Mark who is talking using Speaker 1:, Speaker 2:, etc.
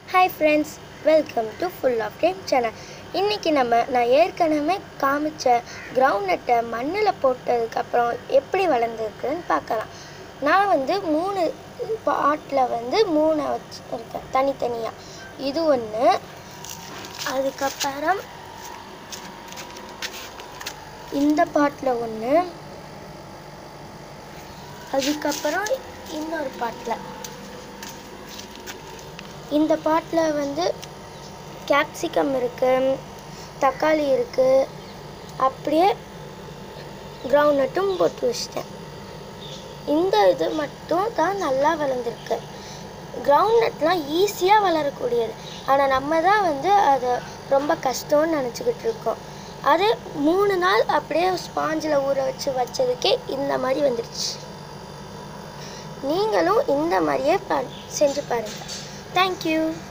Speaker 1: hi friends welcome to full of game channel இன்றைக்கி நம்ம நான் ஏற்கனவே காமிச்ச கிரவுண்ட் மண்ணில் போட்டதுக்கப்புறம் எப்படி வளர்ந்துருக்குன்னு பார்க்கலாம் நான் வந்து மூணு பாட்டில் வந்து மூணை வச்சுருக்கேன் தனித்தனியாக இது ஒன்று அதுக்கப்புறம் இந்த பாட்டில் ஒன்று அதுக்கப்புறம் இன்னொரு பாட்டில் இந்த பாட்டில் வந்து கேப்சிகம் இருக்குது தக்காளி இருக்குது அப்படியே கிரவுண்ட்நட்டும் போட்டு வச்சிட்டேன் இந்த இது மட்டும் தான் நல்லா வளர்ந்துருக்கு கிரவுண்ட்நட்லாம் ஈஸியாக வளரக்கூடியது ஆனால் நம்ம தான் வந்து அதை ரொம்ப கஷ்டம்னு நினச்சிக்கிட்டு இருக்கோம் அது மூணு நாள் அப்படியே ஸ்பாஞ்சில் ஊற வச்சு வச்சதுக்கே இந்த மாதிரி வந்துடுச்சு நீங்களும் இந்த மாதிரியே ப செஞ்சு பாருங்கள் தேங்க்யூ